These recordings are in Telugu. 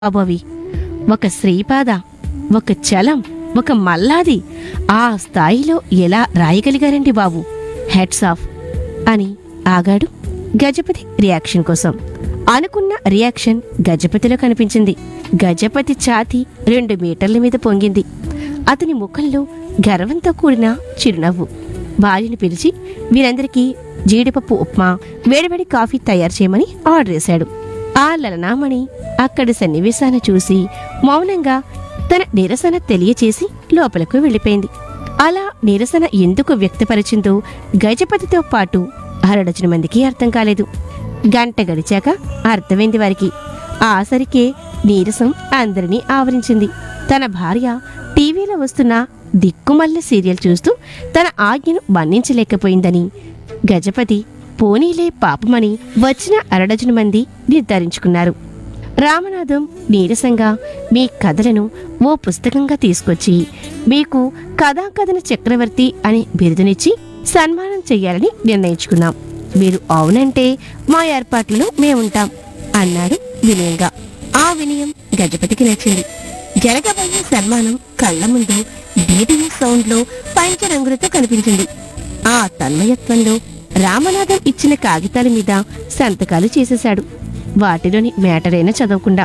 బాబు అవి ఒక శ్రీపాద ఒక చలం ఒక మల్లాది ఆ స్థాయిలో ఎలా రాయగలిగారండి బాబు హెడ్స్ ఆఫ్ అని ఆగాడు గజపతి రియాక్షన్ కోసం అనుకున్న రియాక్షన్ గజపతిలో కనిపించింది గజపతి ఛాతి రెండు మీటర్ల మీద పొంగింది అతని ముఖంలో గర్వంతో కూడిన చిరునవ్వు భార్యని పిలిచి వీరందరికీ జీడిపప్పు ఉప్మా వేడివేడి కాఫీ తయారు చేయమని ఆర్డర్ చేశాడు ఆ లలనామణి అక్కడి సన్నివేశాన్ని చూసి మౌనంగా తన నిరసన తెలియచేసి లోపలకు వెళ్ళిపోయింది అలా నిరసన ఎందుకు వ్యక్తపరిచిందో గజపతితో పాటు అరడజన మందికి అర్థం కాలేదు గంట గడిచాక అర్థమైంది వారికి ఆసరికే నీరసం అందరినీ ఆవరించింది తన భార్య టీవీలో వస్తున్న దిక్కుమల్ల సీరియల్ చూస్తూ తన ఆజ్ఞను మన్నించలేకపోయిందని గజపతి పోనీలే పాపమని వచ్చిన అరడజను మంది నిర్ధారించుకున్నారు రామనాథం నీరసంగా మీ కథలను ఓ పుస్తకంగా తీసుకొచ్చి మీకు కథాకథన చక్రవర్తి అనే బిరుదునిచ్చి సన్మానం చెయ్యాలని నిర్ణయించుకున్నాం మీరు అవునంటే మా ఏర్పాట్లలో మేముంటాం అన్నాడు వినయంగా ఆ వినయం గజపతికి నచ్చింది జరగబోయే సన్మానం కళ్ళ ముందు బీటింగ్ సౌండ్ లో పంచరంగులతో కనిపించింది ఆ తన్మయత్వంలో రామనాథం ఇచ్చిన కాగితాల మీద సంతకాలు చేసేశాడు వాటిలోని మేటరైనా చదవకుండా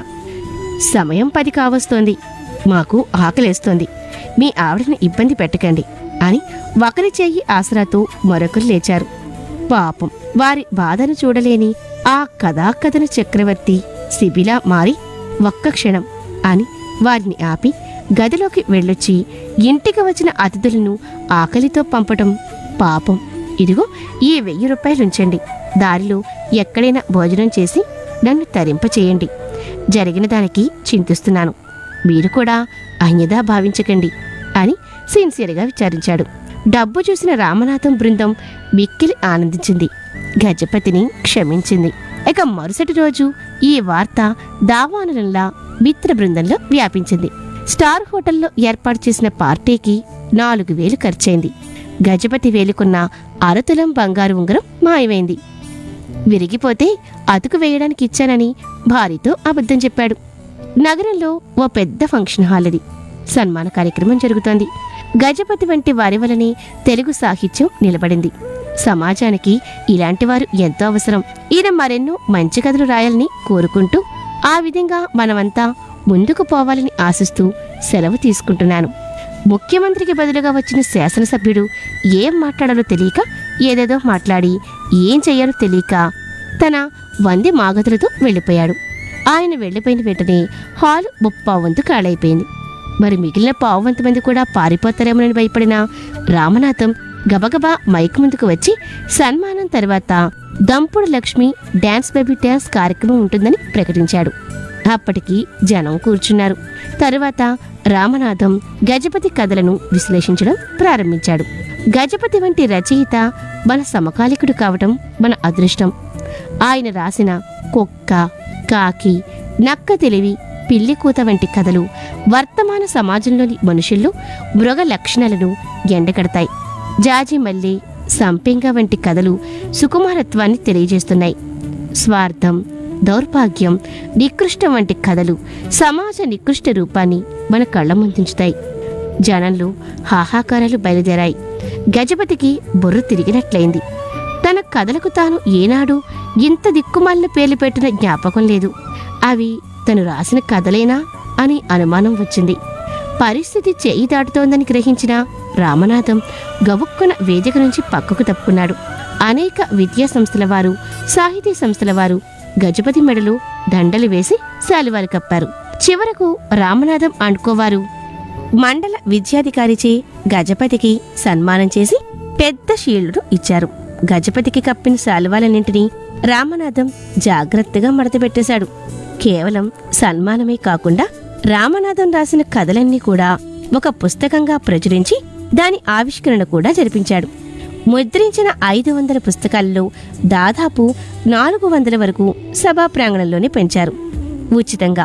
సమయం పది కావస్తోంది మాకు ఆకలేస్తోంది మీ ఆవిడని ఇబ్బంది పెట్టకండి అని ఒకరి చెయ్యి ఆసరాతో మరొకరు లేచారు పాపం వారి బాధను చూడలేని ఆ కథాకథన చక్రవర్తి శిబిలా మారి ఒక్క క్షణం అని వారిని ఆపి గదిలోకి వెళ్ళొచ్చి ఇంటికి వచ్చిన అతిథులను ఆకలితో పంపటం పాపం ఇదిగో ఈ వెయ్యి రూపాయలుంచండి దారిలో ఎక్కడైనా భోజనం చేసి నన్ను తరింపచేయండి జరిగిన దానికి చింతిస్తున్నాను మీరు కూడా అన్యదా భావించకండి అని సిన్సియర్గా విచారించాడు డబ్బు చూసిన రామనాథం బృందం మిక్కిలి ఆనందించింది గజపతిని క్షమించింది ఇక మరుసటి రోజు ఈ వార్త దావానలంలా మిత్ర బృందంలో వ్యాపించింది స్టార్ హోటల్లో ఏర్పాటు చేసిన పార్టీకి నాలుగు వేలు ఖర్చయింది గజపతి వేలుకున్న అరతులం బంగారు ఉంగరం మాయమైంది విరిగిపోతే అతుకు వేయడానికి ఇచ్చానని భార్యతో అబద్ధం చెప్పాడు నగరంలో ఓ పెద్ద ఫంక్షన్ హాల్ అది సన్మాన కార్యక్రమం జరుగుతోంది గజపతి వంటి వారి వలనే తెలుగు సాహిత్యం నిలబడింది సమాజానికి ఇలాంటి వారు ఎంతో అవసరం ఈయన మరెన్నో మంచి కథలు రాయాలని కోరుకుంటూ ఆ విధంగా మనమంతా ముందుకు పోవాలని ఆశిస్తూ సెలవు తీసుకుంటున్నాను ముఖ్యమంత్రికి బదులుగా వచ్చిన శాసనసభ్యుడు ఏం మాట్లాడాలో తెలియక ఏదేదో మాట్లాడి ఏం చెయ్యాలో తెలియక తన వంది మాగతులతో వెళ్ళిపోయాడు ఆయన వెళ్ళిపోయిన వెంటనే హాల్ ముప్పావంతు ఖాళైపోయింది మరి మిగిలిన పావువంత మంది కూడా పారిపోతారేమోనని భయపడిన రామనాథం గబగబా మైక్ ముందుకు వచ్చి సన్మానం తర్వాత Dampudu Lakshmi dance baby dance కార్యక్రమం ఉంటుందని ప్రకటించాడు అప్పటికి జనం కూర్చున్నారు తరువాత రామనాథం గజపతి కథలను విశ్లేషించడం ప్రారంభించాడు గజపతి వంటి రచయిత మన సమకాలికుడు కావటం మన అదృష్టం ఆయన రాసిన కుక్క కాకి నక్క తెలివి పిల్లి కూత వంటి కథలు వర్తమాన సమాజంలోని మనుషుల్లో మృగ లక్షణాలను ఎండగడతాయి జాజి మల్లి సంపెంగ వంటి కథలు సుకుమారత్వాన్ని తెలియజేస్తున్నాయి స్వార్థం దౌర్భాగ్యం నికృష్టం వంటి కథలు సమాజ నికృష్ట రూపాన్ని మన కళ్ళ ముందుంచుతాయి జనంలో హాహాకారాలు బయలుదేరాయి గజపతికి బుర్ర తిరిగినట్లయింది తన కథలకు తాను ఏనాడు ఇంత దిక్కుమాలిన పేర్లు పెట్టిన జ్ఞాపకం లేదు అవి తను రాసిన కథలేనా అని అనుమానం వచ్చింది పరిస్థితి చేయి దాటుతోందని గ్రహించిన రామనాథం గబుక్కున వేదిక నుంచి పక్కకు తప్పుకున్నాడు అనేక విద్యా సంస్థల వారు సాహితీ సంస్థల వారు గజపతి మెడలు దండలు వేసి శాలువాలు కప్పారు చివరకు రామనాథం అండుకోవారు మండల విద్యాధికారిచే గజపతికి సన్మానం చేసి పెద్ద షీల్డ్ను ఇచ్చారు గజపతికి కప్పిన శాలువాలన్నింటినీ రామనాథం జాగ్రత్తగా మడతపెట్టేశాడు కేవలం సన్మానమే కాకుండా రామనాథం రాసిన కథలన్నీ కూడా ఒక పుస్తకంగా ప్రచురించి దాని ఆవిష్కరణ కూడా జరిపించాడు ముద్రించిన ఐదు వందల పుస్తకాల్లో దాదాపు నాలుగు వందల వరకు సభా ప్రాంగణంలోనే పెంచారు ఉచితంగా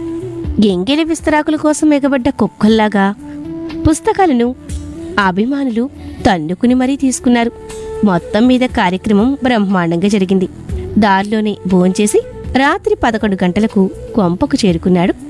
ఎంగిలి విస్తరాకుల కోసం ఎగబడ్డ కుక్కల్లాగా పుస్తకాలను అభిమానులు తన్నుకుని మరీ తీసుకున్నారు మొత్తం మీద కార్యక్రమం బ్రహ్మాండంగా జరిగింది దారిలోనే భోంచేసి రాత్రి పదకొండు గంటలకు కొంపకు చేరుకున్నాడు